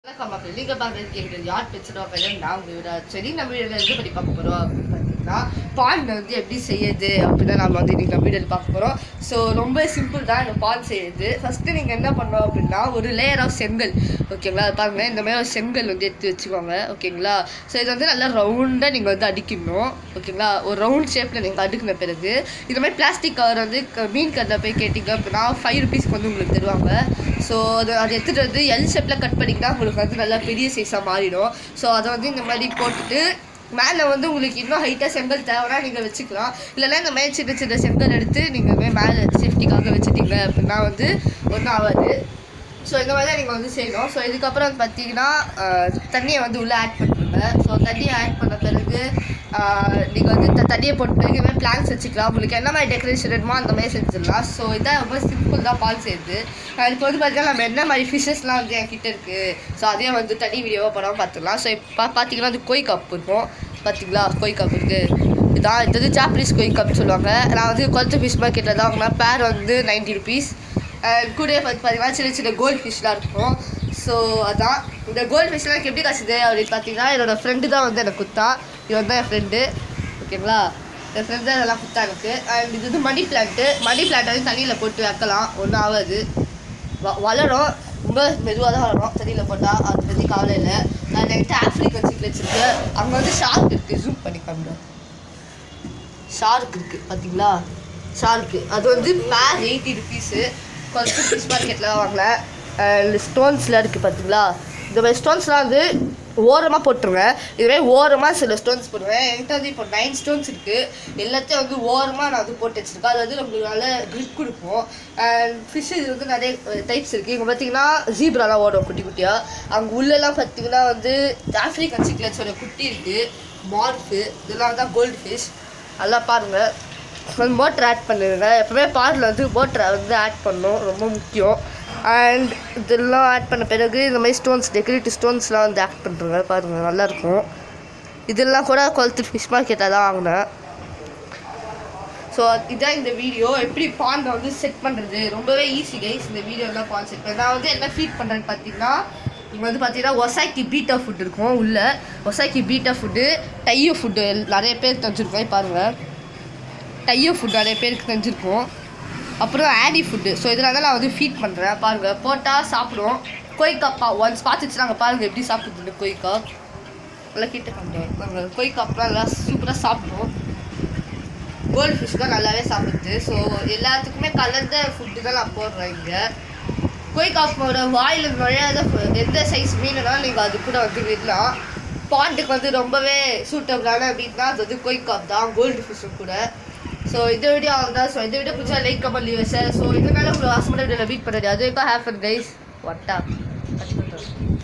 வணக்கம் மக்கள் நீங்க பார்க்குறது கேட்குறது யார் பேசுகிறோம் பையன் நான் உங்க விட சரி நம்ம வீடியோவில் எது பற்றி பார்க்க போகிறோம் அப்படின்னு பார்த்தீங்கன்னா பான் வந்து எப்படி செய்யுது அப்படின்னு நம்ம வந்து இன்னைக்கு நம்ம வீடியோவில் பார்க்க போகிறோம் ஸோ ரொம்ப சிம்பிள் தான் இந்த பான் செய்யுது ஃபஸ்ட்டு நீங்கள் என்ன பண்ணணும் அப்படின்னா ஒரு லேயர் ஆஃப் செங்கல் ஓகேங்களா அது பாருங்க இந்த மாதிரி ஒரு செங்கல் வந்து எடுத்து வச்சுக்கோங்க ஓகேங்களா ஸோ இது வந்து நல்லா ரவுண்டாக நீங்கள் வந்து அடிக்கணும் ஓகேங்களா ஒரு ரவுண்ட் ஷேப்பில் நீங்கள் அடுக்கின பிறகு இந்த மாதிரி பிளாஸ்டிக் கவர் வந்து க- மீன் கடையில் போய் கேட்டிங்க அப்படின்னா ஃபைவ் ருபீஸ்க்கு வந்து உங்களுக்கு தருவாங்க ஸோ அது அதை எடுத்துகிட்டு வந்து எல் ஷேப்பில் கட் பண்ணிக்கிட்டா உங்களுக்கு வந்து நல்லா பெரிய சைஸாக மாறிடும் ஸோ அதை வந்து இந்த மாதிரி போட்டுட்டு மேலே வந்து உங்களுக்கு இன்னும் ஹைட்டாக செங்கல் தேவைன்னா நீங்கள் வச்சுக்கலாம் இல்லைன்னா இந்த மாதிரி சின்ன சின்ன செங்கல் எடுத்து நீங்கள் மேலே சேஃப்டிக்காக வச்சுட்டீங்க அப்படின்னா வந்து ஒன்றும் ஆகாது ஸோ இந்த மாதிரி தான் நீங்கள் வந்து செய்யணும் ஸோ இதுக்கப்புறம் வந்து பார்த்தீங்கன்னா ஆஹ், தண்ணியை வந்து உள்ளே ஆட் பண்ணுறீங்க ஸோ தண்ணியை ஆட் பண்ண பிறகு நீங்கள் வந்து த- தண்ணியை போட்ட பிறகு இந்த மாதிரி பிளான்ஸ் வச்சுக்கலாம் உங்களுக்கு என்ன மாதிரி டெக்கரேஷன் வேணுமோ அந்த மாதிரி செஞ்சிடலாம் ஸோ இதான் ரொம்ப சிம்பிள் தான் பால் செய்யுது ஆஹ் இப்போ வந்து பார்த்தீங்கன்னா நம்ம என்ன மாதிரி ஃபிஷ்ஷஸ்லாம் வந்து என்கிட்ட இருக்குது ஸோ அதையும் வந்து தனி வீடியோவாக படம் பார்த்துக்கலாம் ஸோ இப்போ பார்த்தீங்கன்னா அது கோய் கப் இருக்கும் பார்த்தீங்களா கோய் கப் இருக்குது இதான் இது வந்து ஜாப்பனீஸ் கோய் கப் சொல்லுவாங்க நான் வந்து கொளத்து ஃபிஷ் மார்க்கெட்டில் தான் வாங்கினேன் பேர் வந்து நைன்ட்டி ருபீஸ் கூட பார்த்து பார்த்தீங்கன்னா சின்ன சின்ன கோல்ட் ஃபிஷ்லாம் இருக்கும் ஸோ அதான் இந்த கோல்ட் ஃபிஷ்லாம் எனக்கு எப்படி காசுது அப்படின்னு பார்த்தீங்கன்னா என்னோட ஃப்ரெண்டு தான் வந்து எனக்கு குத்தா இவன் தான் என் ஃப்ரெண்டு ஓகேங்களா என் ஃப்ரெண்டு தான் இதெல்லாம் குத்தா எனக்கு அண்ட் இது வந்து மணி பிளான்ட்டு மணி பிளான்ட் வந்து தண்ணியில் போட்டு வைக்கலாம் ஒன்றும் ஆகாது வ வளரும் ரொம்ப மெதுவாக தான் வளரும் தண்ணியில் போட்டால் அதை பற்றி கவலை இல்லை அண்ட் என்கிட்ட ஆஃப்ரிக்கன் சீக்ரெட்ஸ் இருக்குது அங்கே வந்து ஷார்க் இருக்குது ஜூம் பண்ணி காமிடும் ஷார்க் இருக்குது பார்த்தீங்களா ஷார்க்கு அது வந்து பேர் எயிட்டி ருபீஸு கொஞ்சம் ஃபிஷ் மார்க்கெட்டில் வாங்கல ஸ்டோன்ஸ்லாம் இருக்குது பார்த்தீங்களா இந்த மாதிரி ஸ்டோன்ஸ்லாம் வந்து ஓரமாக போட்டுருங்க இதுவே ஓரமாக சில ஸ்டோன்ஸ் போடுவேன் என்கிட்ட வந்து இப்போ நைன் ஸ்டோன்ஸ் இருக்குது எல்லாத்தையும் வந்து ஓரமாக நான் வந்து போட்டு வச்சுருக்கேன் அது வந்து நம்மளுக்கு நல்ல grip கொடுக்கும் அண்ட் ஃபிஷ் இது வந்து நிறைய டைப்ஸ் இருக்குது இங்கே பார்த்தீங்கன்னா ஜீப்ராலாம் ஓடும் குட்டி குட்டியாக அங்கே உள்ளெல்லாம் பார்த்தீங்கன்னா வந்து ஆஃப்ரிக்கன் சிக்லெட்ஸோட குட்டி இருக்குது மார்ஃபு இதெல்லாம் தான் கோல்டு ஃபிஷ் நல்லா பாருங்கள் கொஞ்சம் மோட்டர் ஆட் பண்ணிடுங்க எப்பவுமே பாட்டில் வந்து மோட்டரை வந்து ஆட் பண்ணணும் ரொம்ப முக்கியம் அண்ட் இதெல்லாம் ஆட் பண்ண பிறகு இந்த மாதிரி ஸ்டோன்ஸ் டெக்கரேட்டிவ் ஸ்டோன்ஸ்லாம் வந்து ஆட் பண்ணுறங்க பாருங்கள் நல்லாயிருக்கும் இதெல்லாம் கூட குளத்து ஃபிஷ் மார்க்கெட்டில் தான் வாங்கினேன் ஸோ இதான் இந்த வீடியோ எப்படி பாண்டை வந்து செட் பண்ணுறது ரொம்பவே ஈஸி கைஸ் இந்த வீடியோலாம் பாண்ட் செட் பண்ண நான் வந்து என்ன ஃபீட் பண்ணுறேன்னு பார்த்தீங்கன்னா இங்கே வந்து பார்த்தீங்கன்னா ஒசாக்கி பீட்டா ஃபுட் இருக்கும் உள்ள ஒசாக்கி பீட்டா ஃபுட்டு டையோ ஃபுட்டு நிறைய பேர் தெரிஞ்சிருக்கோம் பாருங்கள் டையோ ஃபுட் நிறைய பேருக்கு தெரிஞ்சிருக்கும் அப்புறம் ஆடி ஃபுட்டு ஸோ இதெல்லாம் தான் நான் வந்து ஃபீட் பண்ணுறேன் பாருங்கள் போட்டால் சாப்பிடும் கொய்காப்பா ஒன்ஸ் பார்த்துச்சு நாங்கள் பாருங்கள் எப்படி சாப்பிடுது கொய்கா நல்லா கிட்ட காமிட்டோம் கொய்காப்லாம் நல்லா சூப்பராக சாப்பிடும் கோல்ட் ஃபிஷ்லாம் நல்லாவே சாப்பிடுது ஸோ எல்லாத்துக்குமே கலந்த ஃபுட்டு தான் நான் போடுறேன் இங்கே கொய்காப்போட வாயில் நுழையாத ஃபு- எந்த சைஸ் மீனுனாலும் நீங்கள் அது கூட வந்து விடலாம் பாண்டுக்கு வந்து ரொம்பவே சூட்டபிளான அப்படின்னா அது வந்து கொய்காப் தான் கோல்டு ஃபிஷ்ஷும் கூட ஸோ இந்த வீடியோ அவ்வளோதான் ஸோ இந்த வீடியோ பிடிச்சா like comment leave sir so இதனால உங்களுக்கு ஆசைப்பட்ட வீடியோவில் மீட் பண்ணுறது அது வரைக்கும் ஹேப்பன் கைஸ் வட்டா கட் பண்ணுறேன்